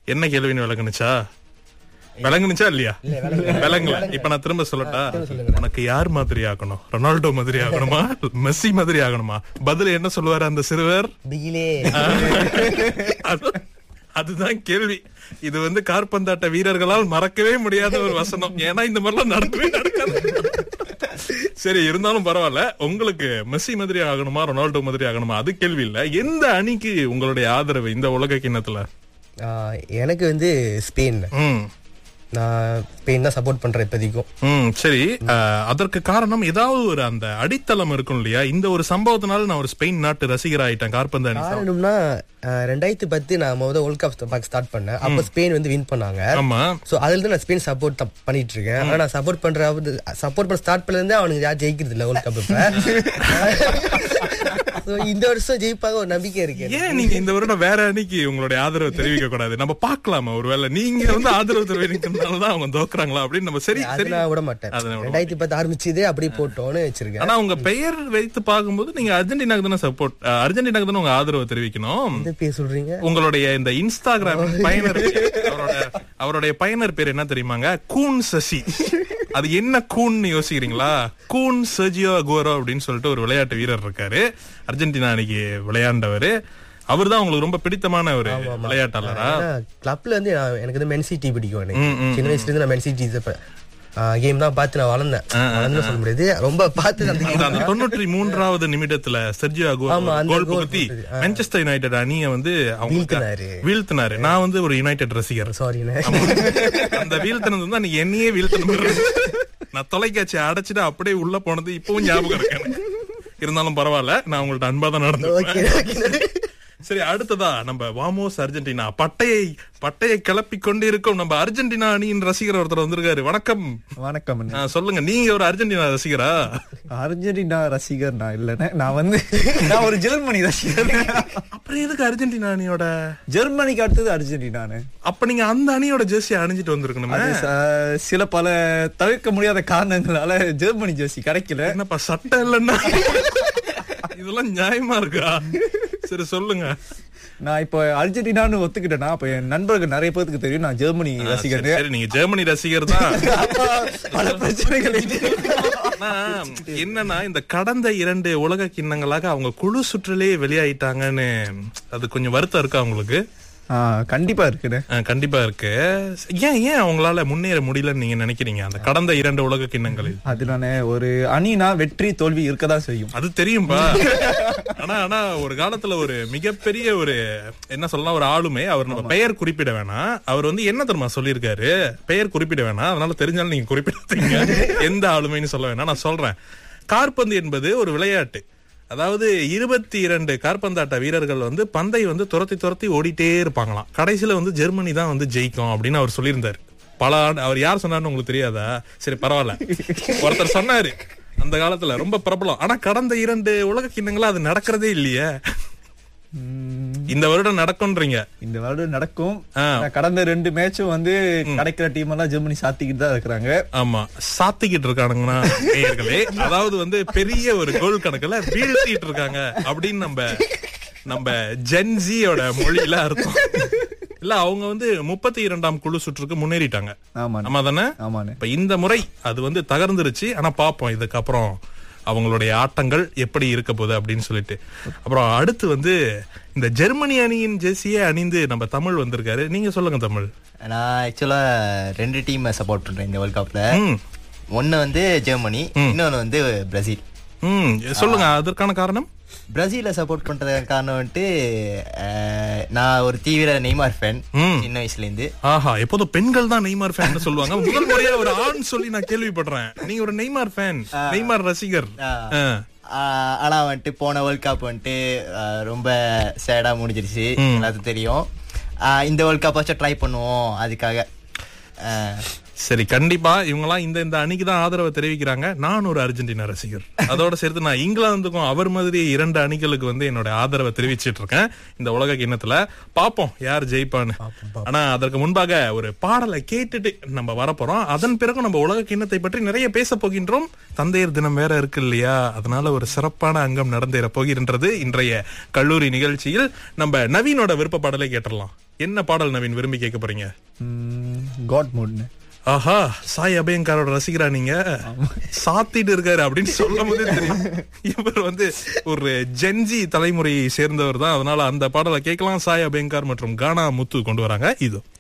என்ன கேள்வின்னு விளங்குனுச்சா விளங்குனுச்சா இல்லையா விளங்கல இப்ப நான் திரும்ப சொல்லட்டா உனக்கு யார் மாதிரி ஆகணும் ரொனால்டோ மாதிரி ஆகணுமா மெஸ்ஸி மாதிரி ஆகணுமா பதில் என்ன சொல்லுவாரு அந்த சிறுவர் பிகிலே அது- அதுதான் கேள்வி இது வந்து கார்பந்தாட்ட வீரர்களால் மறக்கவே முடியாத ஒரு வசனம் ஏன்னா இந்த மாதிரிலாம் நடக்கவே நடக்காது சரி இருந்தாலும் பரவாயில்ல உங்களுக்கு மெஸ்ஸி மாதிரி ஆகணுமா ரொனால்டோ மாதிரி ஆகணுமா அது கேள்வி இல்ல எந்த அணிக்கு உங்களுடைய ஆதரவு இந்த உலக கிண்ணத்துல ஆஹ், எனக்கு வந்து ஸ்பெயின் ம் நான் ஸ்பெயின் தான் சப்போர்ட் பண்றேன் இப்போதைக்கும் ம் சரி அஹ், அதற்கு காரணம் ஏதாவது ஒரு அந்த அடித்தளம் இருக்கும் இல்லையா இந்த ஒரு சம்பவத்தினால நான் ஒரு ஸ்பெயின் நாட்டு ரசிகர் ஆயிட்டேன் கார்பந்து அணி காரணம்னா ஆஹ், ரெண்டாயிரத்தி பத்து நான் முதல் வேர்ல்ட் கப் பார்க்க ஸ்டார்ட் பண்ணேன் அப்போ ஸ்பெயின் வந்து வின் பண்ணாங்க ஆமா ஸோ அதுல இருந்து நான் ஸ்பெயின் சப்போர்ட் பண்ணிட்டு இருக்கேன் ஆனா நான் சப்போர்ட் பண்ற சப்போர்ட் பண்ண ஸ்டார்ட் பண்ணல இருந்தே அவனுக்கு யாரும் ஜெயிக்கிறது இல்ல வேர்ல்ட் கப் ஸோ இந்த வருஷம் ஜெயிப்பாக ஒரு நம்பிக்கை இருக்கு எனக்கு. ஏன் நீங்க இந்த வருடம் வேற அணிக்கு உங்களுடைய ஆதரவு தெரிவிக்க கூடாது நம்ம பார்க்கலாமா ஒருவேளை நீங்க வந்து ஆதரவு தெரிவிக்கிறதுனாலதான் அவங்க தோக்குறாங்களா அப்படின்னு நம்ம சரி அது சரி நான் விட மாட்டேன் அதை நான் விட ரெண்டாயிரத்தி பத்து ஆரம்பிச்சதே அப்படியே போட்டோன்னு வச்சிருக்கேன் ஆனா உங்க பெயர் வைத்து பார்க்கும்போது நீங்க அர்ஜென்டினாக்கு தானே சப்போர்ட் அர்ஜென்டினாக்கு தானே உங்க ஆதரவு தெரிவிக்கணும் எந்த பேர் சொல்றீங்க உங்களுடைய இந்த இன்ஸ்டாகிராம் பயனர் அவரோட அவருடைய பயனர் பேர் என்ன தெரியுமாங்க கூன் சசி அது என்ன கூன்னு யோசிக்கிறீங்களா கூன் சர்ஜியோ அகுவரோ அப்படின்னு சொல்லிட்டு ஒரு விளையாட்டு வீரர் இருக்காரு அர்ஜென்டினா அன்னைக்கு விளையாண்டவரு அவர்தான் உங்களுக்கு ரொம்ப பிடித்தமான ஒரு விளையாட்டாளரா கிளப்ல இருந்து நான் எனக்கு வந்து மென் சிட்டி பிடிக்கும் எனக்கு ம், ம், சின்ன வயசுல இருந்து நான் மென் சிட்டி கேம் தான் பார்த்து நான் வளர்ந்தேன் வளர்ந்து சொல்ல முடியாது ரொம்ப பார்த்து அந்த அந்த game அந்த தொண்ணூற்றி மூன்றாவது நிமிடத்துல செர்ஜியோ அகுவோ ஆமா, அந்த கோல் goal புகுத்தி போட்டது. மான்செஸ்டர் யுனைடெட் அணியை வந்து அவங்க வீழ்த்தினாரு. வீழ்த்தினாரு நான் வந்து ஒரு யுனைடெட் ரசிகர் சாரிண்ணே அந்த வீழ்த்தினது வந்து அன்னைக்கு என்னையே வீழ்த்தணும் நான் தொலைக்காட்சி அடைச்சிட்டு அப்படியே உள்ள போனது இப்பவும் ஞாபகம் இருக்கு எனக்கு. இருந்தாலும் பரவாயில்ல நான் உங்கள்ட்ட அன்பா தான் நடந்து ஓகே ஓகே சரி அடுத்ததா நம்ம வாமோஸ் அர்ஜென்டினா பட்டையை பட்டையை கிளப்பி கொண்டு இருக்கும் நம்ம அர்ஜென்டினா அணியின் ரசிகர் ஒருத்தர் வந்திருக்காரு வணக்கம் வணக்கம் அண்ணே. ஆ, சொல்லுங்க நீங்க ஒரு அர்ஜென்டினா ரசிகரா அர்ஜென்டினா ரசிகர் நான் இல்லைண்ணே நான் வந்து நான் ஒரு ஜெர்மனி ரசிகர் அப்புறம் எதுக்கு அர்ஜென்டினா அணியோட ஜெர்மனிக்கு அடுத்தது அர்ஜென்டினானு அப்ப நீங்க அந்த அணியோட ஜெர்சி அணிஞ்சிட்டு வந்திருக்கணுமே அது ச- சில பல தவிர்க்க முடியாத காரணங்களால ஜெர்மனி ஜெர்சி கிடைக்கல என்னப்பா சட்டை இல்லைன்னா இதெல்லாம் நியாயமா இருக்கா சரி சொல்லுங்க நான் இப்போ அர்ஜென்டினான்னு ஒத்துக்கிட்டேன்னா அப்ப என் நண்பர்கள் நிறைய பேருக்கு தெரியும் நான் ஜெர்மனி ரசிகர் சரி, சரி நீங்க ஜெர்மனி ரசிகர் தான் அப்ப பல பிரச்சனைகள் இருக்கு. ஆனா, என்னன்னா இந்த கடந்த இரண்டு உலக கிண்ணங்களாக அவங்க குழு சுற்றிலே வெளியாயிட்டாங்கன்னு அது கொஞ்சம் வருத்தம் இருக்கா உங்களுக்கு ஆ, கண்டிப்பா இருக்குண்ணே அஹ், கண்டிப்பா இருக்கு ஏன் ஏன் அவங்களால முன்னேற முடியலன்னு நீங்க நினைக்கிறீங்க அந்த கடந்த இரண்டு உலக கிண்ணங்களில் அதுலானே ஒரு அணினா வெற்றி தோல்வி இருக்கதான் செய்யும் அது தெரியும்பா ஆனா ஆனா ஒரு காலத்துல ஒரு மிகப்பெரிய ஒரு என்ன சொல்லலாம் ஒரு ஆளுமை அவர் நம்ம பெயர் குறிப்பிட வேணாம் அவர் வந்து என்ன தெரியுமா சொல்லியிருக்காரு பெயர் குறிப்பிட வேணாம் அதனால தெரிஞ்சாலும் நீங்க குறிப்பிடாதீங்க எந்த ஆளுமைன்னு சொல்ல வேணாம் நான் சொல்றேன் காற்பந்து என்பது ஒரு விளையாட்டு அதாவது இருபத்தி இரண்டு காற்பந்தாட்ட வீரர்கள் வந்து பந்தை வந்து துரத்தி துரத்தி ஓடிட்டே இருப்பாங்களாம் கடைசியில வந்து ஜெர்மனி தான் வந்து ஜெயிக்கும் அப்படின்னு அவர் சொல்லியிருந்தாரு பல ஆண்டு அவர் யார் சொன்னார்னு உங்களுக்கு தெரியாதா சரி பரவாயில்ல ஒருத்தர் சொன்னாரு அந்த காலத்துல ரொம்ப பிரபலம் ஆனா கடந்த இரண்டு உலக கிண்ணங்களா அது நடக்கிறதே இல்லையே உம், இந்த வருடம் நடக்கும்ன்றீங்க இந்த வருடம் நடக்கும் ஆ. ஆனா கடந்த ரெண்டு மேட்சும் வந்து கிடைக்கிற டீம் எல்லாம் ஜெர்மனி சாத்திக்கிட்டு தான் இருக்கிறாங்க ஆமா சாத்திக்கிட்டு இருக்கானுங்கன்னா நேயர்களே அதாவது வந்து பெரிய ஒரு கோல் கணக்குல வீழ்த்திட்டு இருக்காங்க அப்படின்னு நம்ம நம்ம ஜென்ஜியோட மொழியில அர்த்தம் இல்ல அவங்க வந்து முப்பத்தி இரண்டாம் குழு சுற்றுக்கு முன்னேறிட்டாங்க ஆமா ஆமா தானே ஆமாண்ணே இப்ப இந்த முறை அது வந்து தகர்ந்துருச்சு ஆனா பாப்போம் இதுக்கப்புறம் அவங்களுடைய ஆட்டங்கள் எப்படி இருக்க போகுது அப்படின்னு சொல்லிட்டு அப்புறம் அடுத்து வந்து இந்த ஜெர்மனி அணியின் ஜெர்சியே அணிந்து நம்ம தமிழ் வந்திருக்காரு நீங்க சொல்லுங்க தமிழ் நான் ஆக்சுவலா ரெண்டு டீம் சப்போர்ட் பண்றேன் இந்த வேர்ல்ட் கப்ல ம் ஒன்னு வந்து ஜெர்மனி இன்னொன்னு வந்து பிரேசில் ம் சொல்லுங்க அதற்கான காரணம் பிரேசில சப்போர்ட் பண்றதுக்கு காரணம் வந்துட்டு அஹ், நான் ஒரு தீவிர நெய்மார் ஃபேன் ம். சின்ன வயசுல இருந்து ஆஹா எப்போதும் பெண்கள் தான் நெய்மார் ஃபேன் சொல்லுவாங்க முதல் முறையா ஒரு ஆண் சொல்லி நான் கேள்விப்படுறேன் நீங்க ஒரு நெய்மார் ஃபேன் நெய்மார் ரசிகர் ஆ. ஆ. ஆஹ், ஆனா வந்துட்டு போன வேர்ல்ட் கப் வந்துட்டு ஆஹ், ரொம்ப சேடா முடிஞ்சிருச்சு எல்லாத்துக்கும் தெரியும் ஆஹ், இந்த வேர்ல்ட் கப் வச்சு ட்ரை பண்ணுவோம் அதுக்காக ஆஹ், சரி கண்டிப்பா இவங்கலாம் இந்த இந்த அணிக்கு தான் ஆதரவை தெரிவிக்கிறாங்க நான் ஒரு அர்ஜென்டினா ரசிகர் அதோட சேர்த்து நான் இங்கிலாந்துக்கும் அவர் மாதிரி இரண்டு அணிகளுக்கு வந்து என்னோட ஆதரவை தெரிவிச்சிட்டு இருக்கேன் இந்த உலக கிண்ணத்துல பாப்போம் யார் ஜெயிப்பான்னு ஆனா அதற்கு முன்பாக ஒரு பாடலை கேட்டுட்டு நம்ம வரப்போறோம் அதன் பிறகு நம்ம உலக கிண்ணத்தை பற்றி நிறைய பேச போகின்றோம் தந்தையர் தினம் வேற இருக்கு இல்லையா அதனால ஒரு சிறப்பான அங்கம் நடந்தேற போகின்றது இன்றைய கல்லூரி நிகழ்ச்சியில் நம்ம நவீனோட விருப்ப பாடலை கேட்டுடலாம் என்ன பாடல் நவீன் விரும்பி கேட்க போறீங்க காட் மோட்னு ஆஹா சாய் அபயங்காரோட ரசிகரா நீங்க சாத்திட்டு இருக்காரு அப்படின்னு சொல்லும் போதே தெரியும் இவர் வந்து ஒரு ஜென்ஜி தலைமுறையை சேர்ந்தவர் தான் அதனால அந்த பாடலை கேட்கலாம் சாய் அபயங்கார் மற்றும் கானா முத்து கொண்டு வராங்க இது